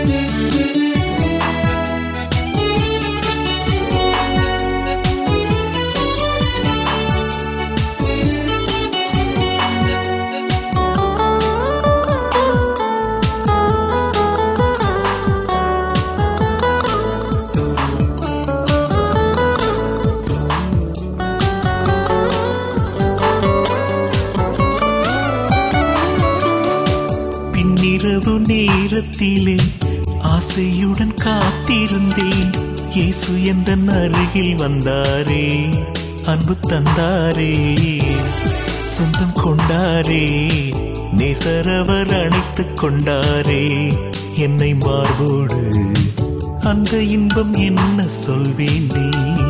பின்னிரவு நேரத்திலே ஆசையுடன் காத்திருந்தேன் இயேசு எந்த அருகில் வந்தாரே அன்பு தந்தாரே சொந்தம் கொண்டாரே நேசரவர் அணைத்துக் கொண்டாரே என்னை மார்போடு அந்த இன்பம் என்ன சொல்வேண்டே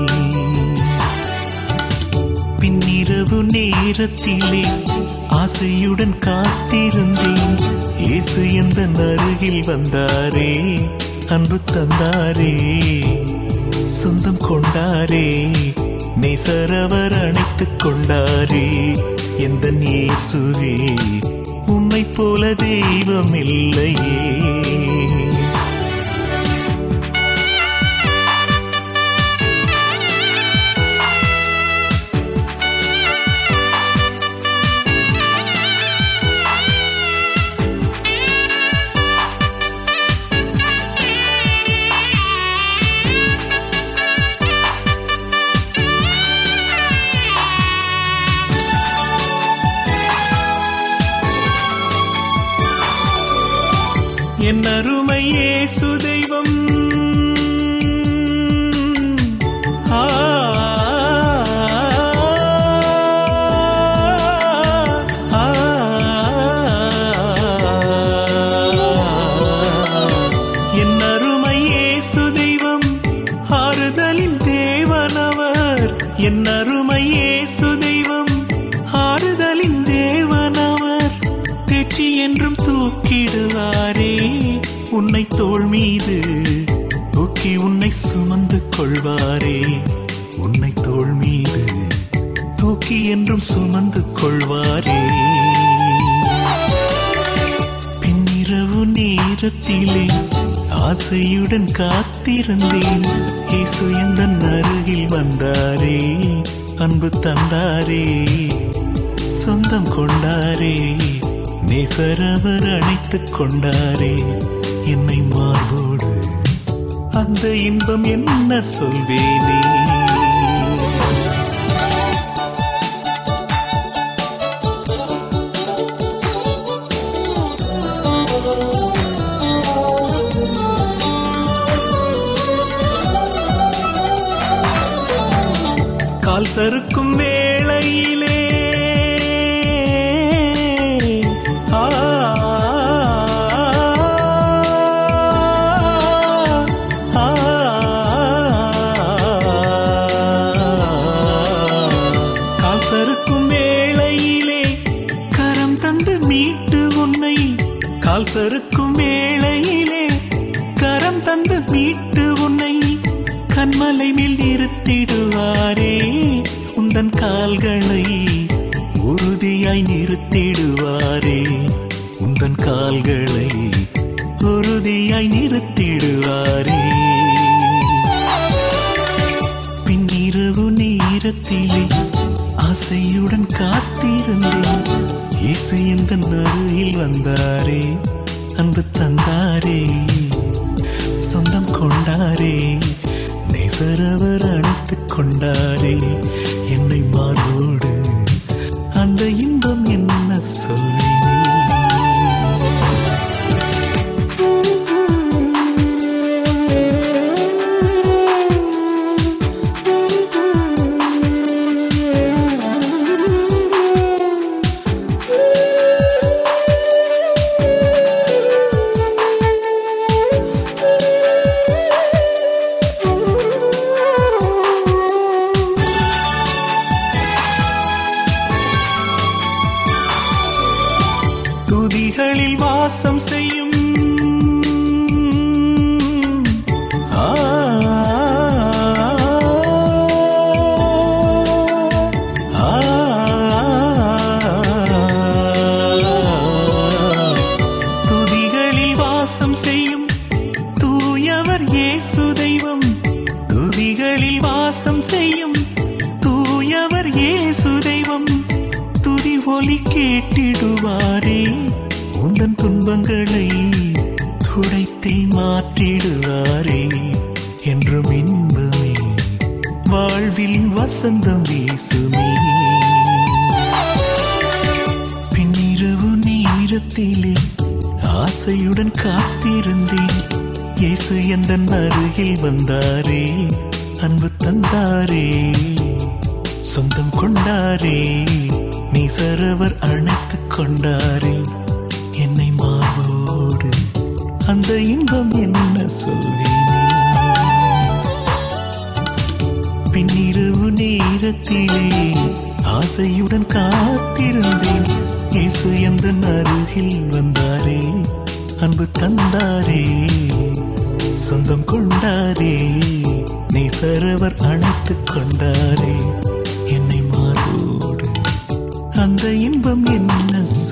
பின்னிரவு நேரத்திலே ஆசையுடன் காத்திருந்தேன் இயேசு எந்த அருகில் வந்தாரே அன்பு தந்தாரே சொந்தம் கொண்டாரே நேசரவர் அணைத்துக் கொண்டாரே எந்த இயேசுவே உம்மை போல தெய்வம் இல்லையே என் அருமை இயேசு தெய்வம் ஆ, ஆ, என் அருமை இயேசு தெய்வம் ஆறுதலின் தேவனவர் என் அருமை இயேசு தெய்வம் ஆறுதலின் தேவனவர் வெற்றி என்றும் தூக்கிடுவாரே உன்னை தோள் மீது தூக்கி உன்னை சுமந்து கொள்வாரே உன்னை தோள் மீது தூக்கி என்றும் சுமந்து கொள்வாரே பின்னிரவு நேரத்திலே ஆசையுடன் காத்திருந்தேன் இயேசு எந்த அருகில் வந்தாரே அன்பு தந்தாரே சொந்தம் கொண்டாரே நேசரவர் அணைத்துக் கொண்டாரே என்னை மார்போடு அந்த இன்பம் என்ன சொல்வேனே கால் சறுக்கும் வேளையிலே ஆ, ஆ, கால் சறுக்கும் வேளையிலே கரம் தந்து மீட்டு உன்னை கால் சறுக்கும் வேளையிலே கரம் தந்து மீட்டு உன்னை கண்மலை மேல் நிறுத்திடுவாரே உந்தன் கால்களை உறுதியாய் நிறுத்திடுவாரே உந்தன் கால்களை உறுதியாய் நிறுத்திடுவாரே பின்னிரவு நேரத்திலே ஆசையுடன் காத்திருந்தேன் இயேசு எந்த அருகில் வந்தாரே அன்பு தந்தாரே சொந்தம் கொண்டாரே நேசரவர் அணைத்துக் கொண்டாரே என்னை மார்போடு அந்த இன்பம் என்ன சொல்வேனே துன்பங்களை துடைத்தே மாற்றிடுவாரே என்றும் இன்பமே வாழ்வில் வசந்தம் வீசுமே பின்னிரவு நேரத்திலே ஆசையுடன் காத்திருந்தேன் இயேசு எந்த அருகில் வந்தாரே அன்பு தந்தாரே சொந்தம் கொண்டாரே நீ சரவர் அணைத்துக் கொண்டாரே என்னை மாவோடு அந்த இன்பம் என்ன சொல்வேனே பின்னிரவு நேரத்திலே ஆசையுடன் காத்திருந்தேன் இயேசு எந்த அருகில் வந்தாரே அன்பு தந்தாரே சொந்தம் கொண்டாரே நீ சரவர் அணைத்துக் கொண்டாரே என்னை மாறோடு அந்த இன்பம் என்ன